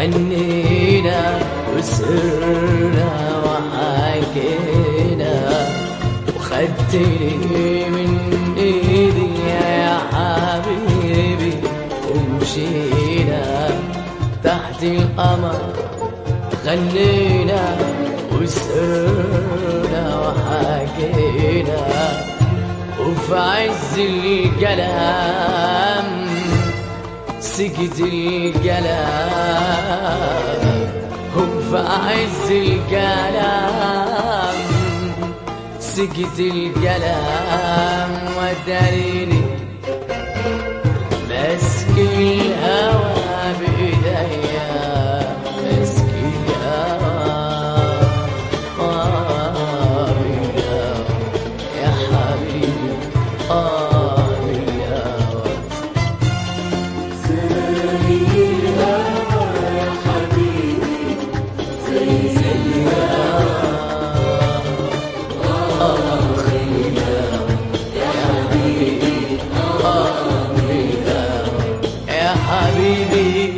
غنينا وسرنا وحكينا وخدتني من ايدي يا حبيبي ومشينا تحت القمر غنينا وسرنا وحكينا وفي عز الكلام سكت الكلام وفي عز الكلام سكت الكلام وداريني مسك الهوى بإيديا مسك الهوى آه بالهوى يا حبيبي آه بالهوى يا حبيبي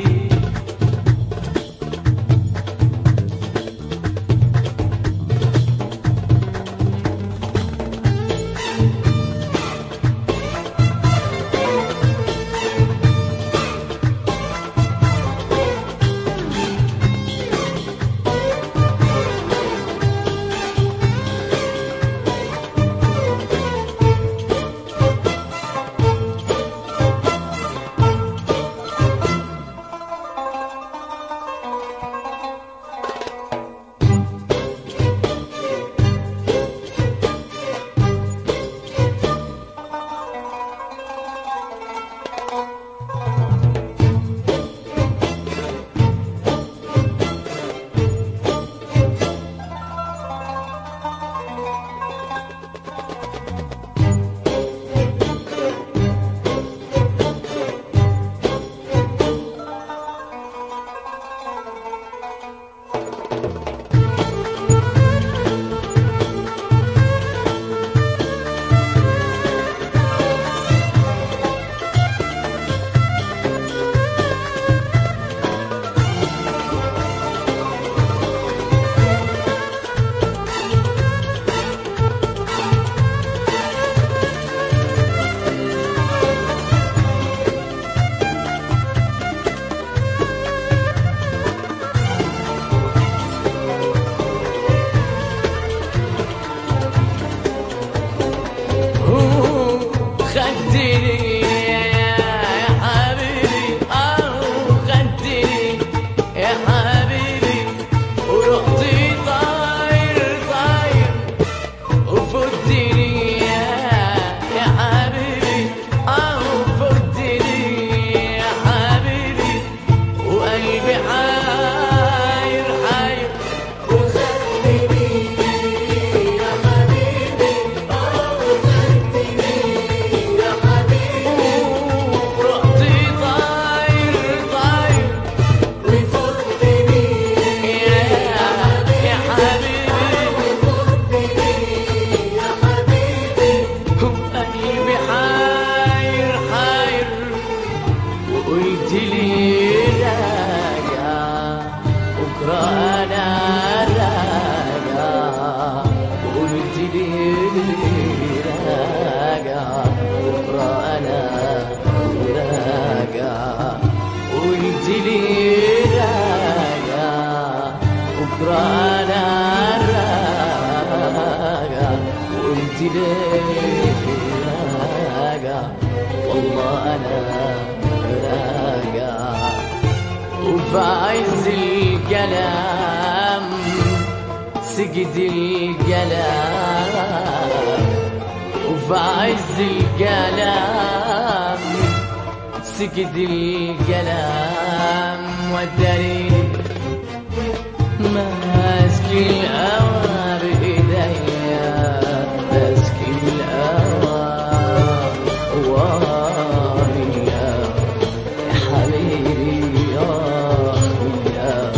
خدني يا حبيبي اه خدني يا حبيبي ورحت طاير طاير وفدني يا حبيبي اه فدني يا حبيبي وقلبي حاير حاير ورحت طاير طاير يا يا حبيبي وقلبي حاير حاير وقلت لي راجع بكرة أنا راجع وقلت لي راجع بكرة أنا راجع قلت لي راجع بكرة أنا راجع قلت لي راجع والله أنا راجع وفي عز الكلام سكت الكلام وفي عز الكلام سكت الكلام وداري ماسك الهوى بإيديا ماسك الهوى واري يا حبيبي يا يا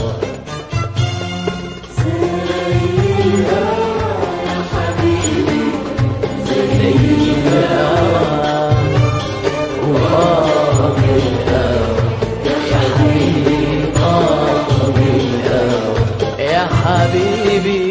واري يا حبيبي حبيبي